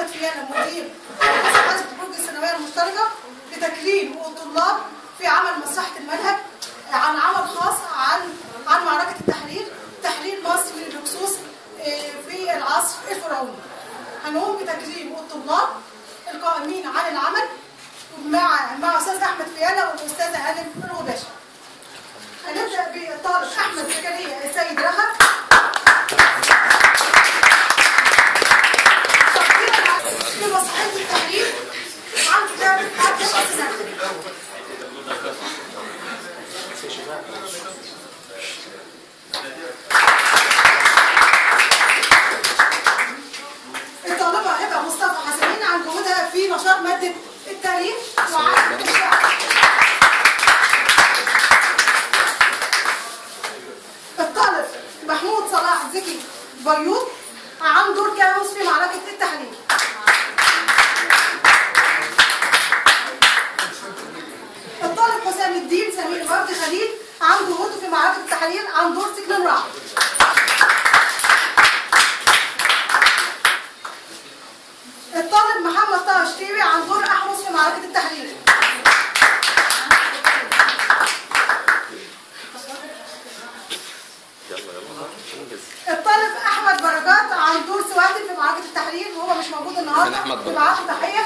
احمد فيانا مدير مؤسسه برج الثانويه المشتركه لتكريم الطلاب في عمل مصلحه المنهج عن عمل خاص عن عن معركه التحرير تحرير مصر من اللصوص آه، في العصر الفرعوني. هنقوم بتكريم الطلاب القائمين عن العمل مع مع استاذ احمد فيانا والاستاذه هانم الغباشي. هنبدا بالطالب احمد زكريا السيد رخا تقديرا على- في مصلحه التحرير عن كتاب حتى السنه. الطالبة هبة مصطفى حسنين عن جهودها في نشاط مادة التاريخ وعن الشعر. الطالب محمود صلاح زكي بيوت عن دور كاموس في معركة التحرير. الطالب حسام الدين سمير فرد خليل عن جهوده في معركة التحرير عن دور سجن الرعد. الطالب محمد طه شتيبي عن دور احمس في معركه التحرير الطالب احمد بركات عن دور سواتي في معركه التحرير وهو مش موجود النهارده أحمد بركات. ببعت له تحيه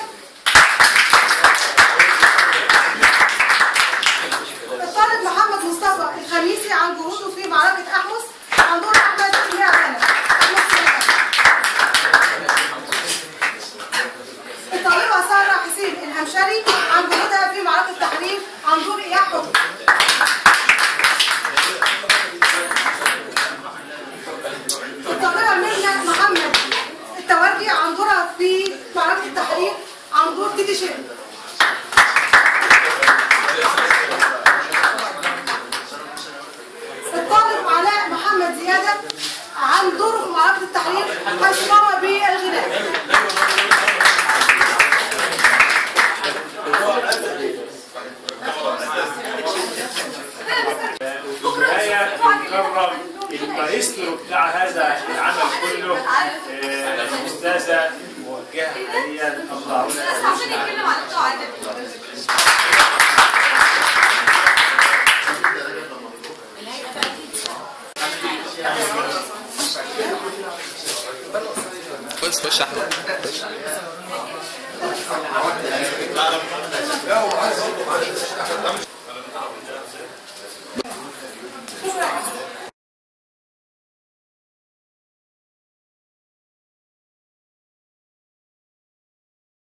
الطالب محمد مصطفى الخميسي عن جهوده في معركه احمس عن دور احمد سميع غنم أحمد سميع غنم. الطالبة سارة حسين الهمشري عن جهودها في معركة التحرير عن دور إياه حكم. الطالبة منى محمد التوردي عن دورها في معركة التحرير عن دور تيتي شير. الطالب علاء محمد زيادة عن دوره في معركة التحرير حيث قام بالغناء. وفي النهاية بنكرم المايسترو بتاع هذا العمل كله آه، الأستاذة موجهة حاليا اللهم عشان يتكلم عن بتوع النبي خش خش احمد خش